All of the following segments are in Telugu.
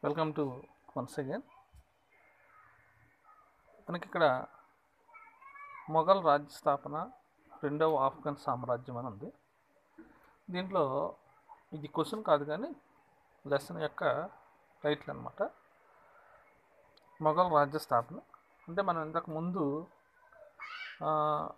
వెల్కమ్ టు వన్స్ అగైన్ మనకి ఇక్కడ మొఘల్ రాజ్య స్థాపన రెండవ ఆఫ్ఘన్ సామ్రాజ్యం అని ఉంది దీంట్లో ఇది క్వశ్చన్ కాదు కానీ లెసన్ యొక్క టైటిల్ అనమాట మొఘల్ రాజ్య స్థాపన అంటే మనం ఇంతకు ముందు ఆ,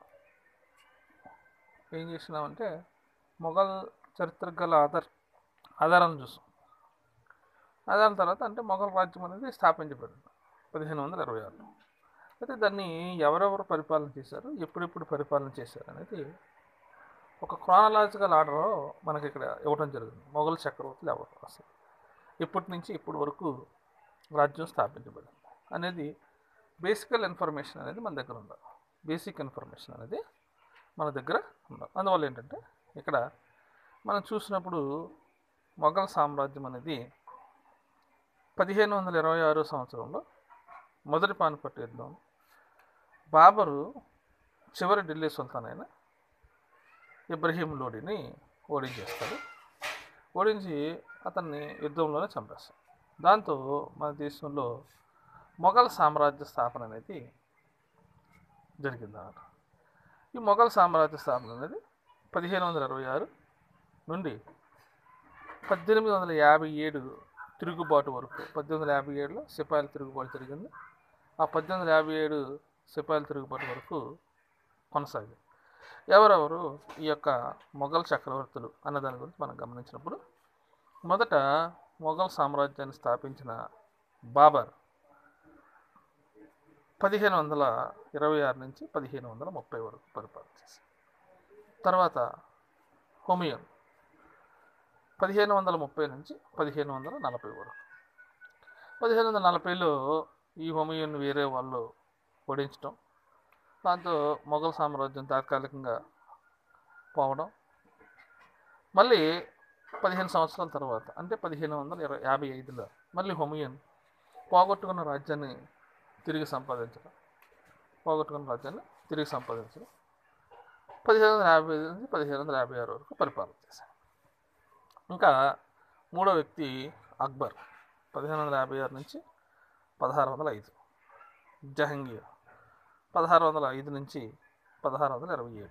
ఏం చేసినామంటే మొఘల్ చరిత్ర గల ఆధార్ ఆధారాలను చూసాం ఆధారం తర్వాత అంటే మొఘల్ రాజ్యం అనేది స్థాపించబడింది పదిహేను వందల ఇరవై ఆరులో అయితే దాన్ని ఎవరెవరు పరిపాలన చేశారు ఎప్పుడెప్పుడు పరిపాలన చేశారు అనేది ఒక క్రానలాజికల్ ఆర్డర్ మనకి ఇక్కడ ఇవ్వడం జరిగింది మొఘల్ చక్రవర్తులు ఎవరు అసలు ఇప్పటి నుంచి ఇప్పటి వరకు రాజ్యం స్థాపించబడింది అనేది బేసికల్ ఇన్ఫర్మేషన్ అనేది మన దగ్గర ఉండాలి బేసిక్ ఇన్ఫర్మేషన్ అనేది మన దగ్గర ఉండాలి అందువల్ల ఏంటంటే ఇక్కడ మనం చూసినప్పుడు మొఘల్ సామ్రాజ్యం అనేది పదిహేను వందల ఇరవై ఆరో సంవత్సరంలో మొదటి పానిపట్టు యుద్ధం బాబరు చివరి ఢిల్లీ సుల్తాన్ అయిన ఇబ్రహీం లోడిని ఓడించేస్తాడు ఓడించి అతన్ని యుద్ధంలోనే చంపేస్తాడు దాంతో మన దేశంలో మొఘల్ సామ్రాజ్య స్థాపన అనేది జరిగిందన్నమాట ఈ మొఘల్ సామ్రాజ్య స్థాపన అనేది పదిహేను వందల ఇరవై ఆరు నుండి పద్దెనిమిది వందల యాభై ఏడు తిరుగుబాటు వరకు పద్దెనిమిది వందల యాభై ఏడులో సిపాయిల తిరుగుబాటు జరిగింది ఆ పద్దెనిమిది వందల యాభై ఏడు సిపాయిల తిరుగుబాటు వరకు కొనసాగింది ఎవరెవరు ఈ యొక్క మొఘల్ చక్రవర్తులు అన్న దాని గురించి మనం గమనించినప్పుడు మొదట మొఘల్ సామ్రాజ్యాన్ని స్థాపించిన బాబర్ పదిహేను వందల ఇరవై ఆరు నుంచి పదిహేను వందల ముప్పై వరకు పరిపాలన చేశారు తర్వాత హుమయూన్ పదిహేను వందల ముప్పై నుంచి పదిహేను వందల నలభై వరకు పదిహేను వందల నలభైలో ఈ హుమయూన్ వేరే వాళ్ళు ఓడించడం దాంతో మొఘల్ సామ్రాజ్యం తాత్కాలికంగా పోవడం మళ్ళీ పదిహేను సంవత్సరాల తర్వాత అంటే పదిహేను వందల ఇరవై యాభై ఐదులో మళ్ళీ హుమయూన్ పోగొట్టుకున్న రాజ్యాన్ని తిరిగి సంపాదించడం పోగొట్టుకున్న రాజ్యాన్ని తిరిగి సంపాదించడం పదిహేను వందల యాభై ఐదు నుంచి పదిహేను వందల యాభై ఆరు వరకు పరిపాలన చేశారు ఇంకా మూడో వ్యక్తి అక్బర్ పదిహేను వందల యాభై ఆరు నుంచి పదహారు వందల ఐదు జహంగీర్ పదహారు వందల ఐదు నుంచి పదహారు వందల ఇరవై ఏడు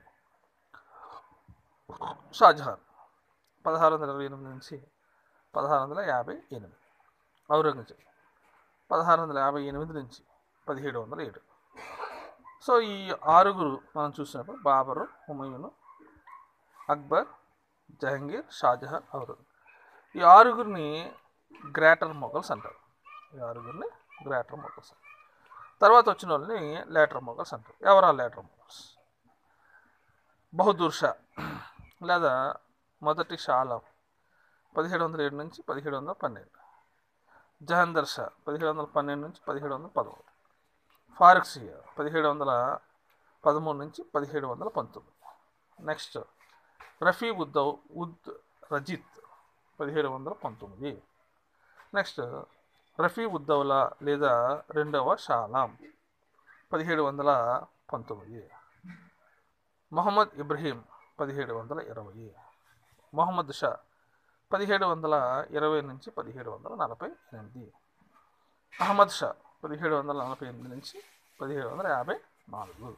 షాజహాన్ పదహారు వందల ఇరవై ఎనిమిది నుంచి పదహారు వందల యాభై ఎనిమిది ఔరంగజేబ్ పదహారు వందల యాభై ఎనిమిది నుంచి పదిహేడు వందల ఏడు సో ఈ ఆరుగురు మనం చూసినప్పుడు బాబరు హుమయూను అక్బర్ జహంగీర్ షాజహాన్ ఔరంగజేబ్ ఈ ఆరుగురిని గ్రేటర్ మొఘల్స్ అంటారు ఈ ఆరుగురిని గ్రేటర్ మొఘల్స్ అంటారు తర్వాత వచ్చిన వాళ్ళని లేటర్ మొఘల్స్ అంటారు ఎవరా లేటర్ మొఘల్స్ బహదూర్ షా లేదా మొదటి షాలం పదిహేడు వందల ఏడు నుంచి పదిహేడు వందల పన్నెండు జహందర్ షా పదిహేడు వందల పన్నెండు నుంచి పదిహేడు వందల పదమూడు ఫారూక్ సియా పదిహేడు వందల పదమూడు నుంచి పదిహేడు వందల పంతొమ్మిది నెక్స్ట్ రఫీ ఉద్దవ్ ఉద్ రజిత్ పదిహేడు వందల పంతొమ్మిది నెక్స్ట్ రఫీ ఉద్దౌలా లేదా రెండవ షాలాం పదిహేడు వందల పంతొమ్మిది మొహమ్మద్ ఇబ్రహీం పదిహేడు వందల ఇరవై మొహమ్మద్ షా పదిహేడు వందల ఇరవై నుంచి పదిహేడు వందల నలభై ఎనిమిది అహ్మద్ షా పదిహేడు వందల నలభై ఎనిమిది నుంచి పదిహేడు వందల యాభై నాలుగు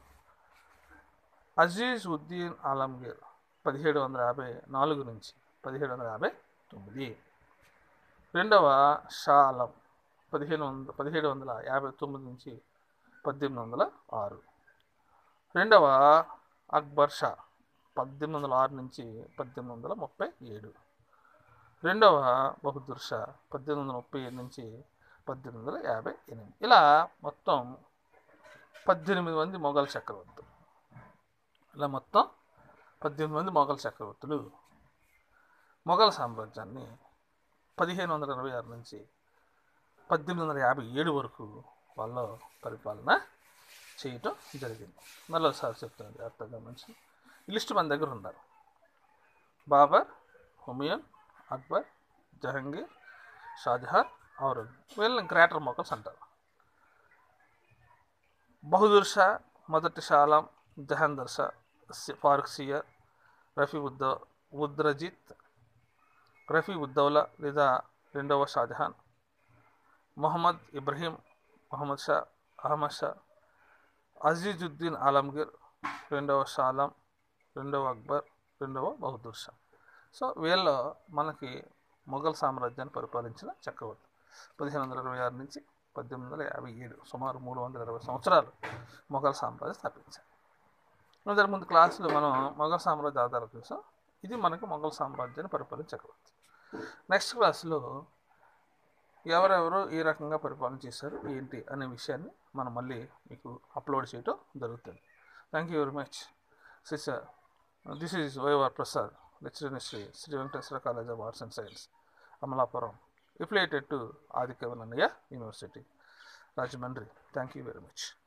అజీజ్ ఉద్దీన్ ఆలంగీర్ పదిహేడు వందల యాభై నాలుగు నుంచి పదిహేడు వందల యాభై తొమ్మిది రెండవ షా ఆలం పదిహేను వందల పదిహేడు వందల యాభై తొమ్మిది నుంచి పద్దెనిమిది వందల ఆరు రెండవ అక్బర్ షా పద్దెనిమిది వందల ఆరు నుంచి పద్దెనిమిది వందల ముప్పై ఏడు రెండవ బహదూర్ షా పద్దెనిమిది వందల ముప్పై ఏడు నుంచి పద్దెనిమిది వందల యాభై ఎనిమిది ఇలా మొత్తం పద్దెనిమిది మంది మొఘల్ చక్రవర్తులు ఇలా మొత్తం పద్దెనిమిది మంది మొఘల్ చక్రవర్తులు మొఘల్ సామ్రాజ్యాన్ని పదిహేను వందల ఇరవై ఆరు నుంచి పద్దెనిమిది వందల యాభై ఏడు వరకు వాళ్ళు పరిపాలన చేయటం జరిగింది మళ్ళీ ఒకసారి చెప్తాను జాగ్రత్తగా మంచి లిస్ట్ మన దగ్గర ఉన్నారు బాబర్ హుమయూన్ అక్బర్ జహంగీర్ షాజహాన్ ఔరంగజేబ్ వీళ్ళని గ్రేటర్ మొఘల్స్ అంటారు బహదూర్ షా మొదటి షాలాం జహాందర్ షా సి- ఫారూక్ సియర్ రఫీ ఉద్ద ఉద్రజిత్ రఫీ ఉద్దౌలా లేదా రెండవ షాజహాన్ మొహమ్మద్ ఇబ్రహీం మొహమ్మద్ షా అహ్మద్ షా అజీజుద్దీన్ ఆలంగీర్ రెండవ షాలం రెండవ అక్బర్ రెండవ బహదూర్ షా సో వీళ్ళు మనకి మొఘల్ సామ్రాజ్యాన్ని పరిపాలించిన చక్రవర్తి పదిహేను వందల ఇరవై ఆరు నుంచి పద్దెనిమిది వందల యాభై ఏడు సుమారు మూడు వందల ఇరవై సంవత్సరాలు మొఘల్ సామ్రాజ్యం స్థాపించారు ఇంతకు ముందు క్లాసులో మనం మొఘల్ సామ్రాజ్య ఆధారాలు చూసాం ఇది మనకి మొఘల్ సామ్రాజ్యాన్ని పరిపాలించిన చక్రవర్తి నెక్స్ట్ క్లాస్లో ఎవరెవరు ఏ రకంగా పరిపాలన చేశారు ఏంటి అనే విషయాన్ని మనం మళ్ళీ మీకు అప్లోడ్ చేయడం జరుగుతుంది thank you very much sis this is వైవర్ Prasad lecturer in Sri Sri Venkateswara college of arts and science Amalapuram affiliated to Aditya Vananaya University, Rajahmundry. Thank you very much.